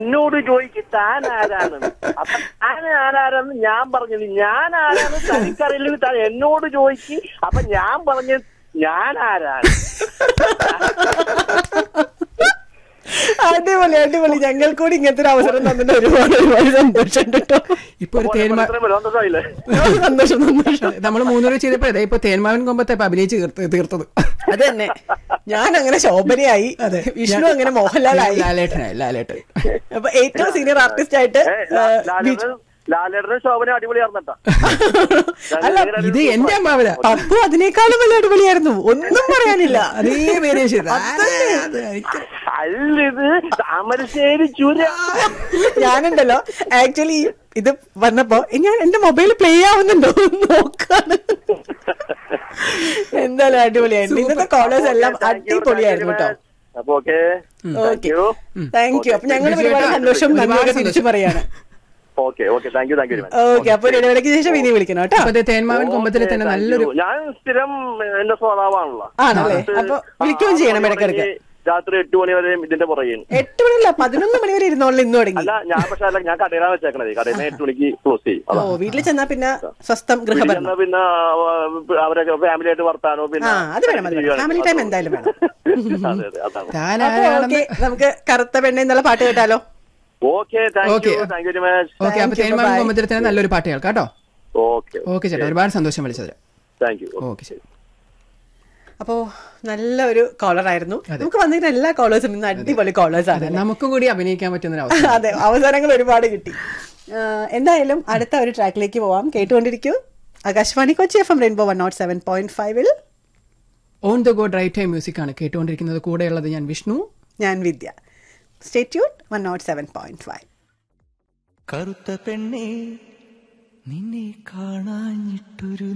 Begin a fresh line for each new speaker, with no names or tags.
എന്നോട് ചോദിക്കും താൻ ആരാണെന്ന് അപ്പൊ താൻ ആരാണെന്ന് ഞാൻ പറഞ്ഞത് ഞാൻ ആരാണ് തനിക്കറിയില്ലെങ്കിൽ താൻ എന്നോട് ചോദിക്ക് അപ്പൊ ഞാൻ പറഞ്ഞത് ഞാൻ ആരാണ്
അടിപൊളി അടിപൊളി ഞങ്ങൾ കൂടി ഇങ്ങനത്തെ ഒരു അവസരം തന്നിട്ട് ഒരുപാട് ഒരുപാട് സന്തോഷം കേട്ടോ
ഇപ്പൊ ഒരു തേന്മാ
ഇത്രയും വരും. സന്തോഷമായില്ലേ
സന്തോഷം സന്തോഷം
നമ്മൾ മൂന്നുപേരെ ചെയ്തപ്പോഴേ ഇപ്പൊ തേന്മാവൻ കൊമ്പത്തെ ഇപ്പൊ അഭിനയിച്ച് തീർത്ത് തീർത്തത്
അത് തന്നെ ഞാൻ അങ്ങനെ ശോഭനയായി വിഷ്ണു അങ്ങനെ മോഹൻലാലായി
ലാലേട്ടനായി ലാലേട്ടൻ
അപ്പൊ ഏറ്റവും സീനിയർ ആർട്ടിസ്റ്റ് ആയിട്ട്
ഏ,
ആ,
ലാ-
ബി-
ലാലേട്ടനും ലാലേട്ടനും ശോഭന അടിപൊളിയാർന്നട്ടാ
അല്ല,
ഇത് എന്റെ അമ്മാവന
അപ്പു അതിനേക്കാളും വലിയ അടിപൊളിയായിരുന്നു ഒന്നും പറയാനില്ല
അതേ പേര് ചെയ്ത്
അല്ലിത് താമരശ്ശേരി ചുര
ഞാനുണ്ടല്ലോ ആക്ച്വലി ഇത് വന്നപ്പോ ഞാൻ എന്റെ മൊബൈൽ പ്ലേ ആവുന്നുണ്ടോ എന്ന് നോക്കാണ് എന്തായാലും അടിപൊളിയായിരുന്നു ഇന്നത്തെ കോളേജ് എല്ലാം അടിപൊളിയായിരുന്നു കേട്ടോ
അപ്പൊ ഓക്കെ
ഓക്കെ താങ്ക് യു അപ്പൊ ഞങ്ങൾ ഒരുപാട് സന്തോഷം
ഒരുപാട്
നന്ദിയോടെ തിരിച്ചു
സന്തോഷം.
പറയാണ്
okay okay thank you thank you
okay അപ്പൊ ഒരു ഇടവേളയ്ക്ക് ശേഷം ഇനി വിളിക്കണം കേട്ടോ
അപ്പൊ ദേ തേന്മാവൻ കൊമ്പത്തിലെ തന്നെ നല്ലൊരു
ഞാൻ സ്ഥിരം എന്റെ സ്വഭാവമാണല്ലോ
ആണല്ലേ? അപ്പൊ വിളിക്കുകയും ചെയ്യണം ഇടയ്ക്കിടയ്ക്ക്.
രാത്രി എട്ട് മണി വരെ ഇതിന്റെ പുറകെ
എട്ട് മണിയല്ല പതിനൊന്ന് മണി വരെ ഇരുന്നോളൂ ഇന്ന് തുടങ്ങി
അല്ല ഞാൻ പക്ഷെ അല്ല ഞാൻ കടയിലാണ് വെച്ചേക്കണത് കടയിൽ നിന്ന് എട്ട് മണിക്ക് ക്ലോസ് ചെയ്യും
ഓ
അതാ.
വീട്ടിൽ ചെന്നാ പിന്നെ സ്വസ്ഥം
വീട്ടിൽ
ഗൃഹഭരണം
ചെന്നാ പിന്നെ ആ, അവരൊക്കെ ഫാമിലി ആയിട്ട് വർത്താനോ
ആ അത് വേണം അത് വേണം ഫാമിലി ടൈം എന്തായാലും വേണം
അതെ അതെ അതാണ്
താൻ
അപ്പൊ
ആരാണെന്ന്
ഓക്കെ നമുക്ക് കറുത്ത പെണ്ണ എന്നുള്ള പാട്ട് കേട്ടാലോ
okay thank
Okay.
You thank you very much
okay അപ്പൊ
Thank you,
തേന്മാവൻ
bye-bye.
കൊമ്പത്തിലെ തന്നെ നല്ലൊരു പാട്ട് കേൾക്കാം കേട്ടോ
ഓക്കെ
ഓക്കെ ചേട്ടാ ഒരുപാട് സന്തോഷം വിളിച്ചത്
താങ്ക് യു
ഓക്കെ ശരി
അപ്പോ നല്ലൊരു കോളർ ആയിരുന്നു നമുക്ക് വന്നിരുന്ന എല്ലാ കോളേഴ്സും ഇന്ന് അടിപൊളി കോളേഴ്സ് ആണ്
അതെ നമുക്കും കൂടി അഭിനയിക്കാൻ പറ്റുന്ന ഒരു അവസരം
അതെ അവസരങ്ങൾ ഒരുപാട് കിട്ടി ആ, എന്തായാലും അടുത്ത ഒരു ട്രാക്കിലേക്ക് പോവാം കേട്ടുകൊണ്ടിരിക്കൂ Akashvani Kochi F M rainbow one nought seven point ഫൈവിൽ
on the go drive time music ആണ് കേട്ടുകൊണ്ടിരിക്കുന്നത് കൂടെയുള്ളത് ഞാൻ വിഷ്ണു
ഞാൻ Vidya stay tuned one nought seven point five
കറുത്ത പെണ്ണേ നിന്നെ കാണാഞ്ഞിട്ടൊരു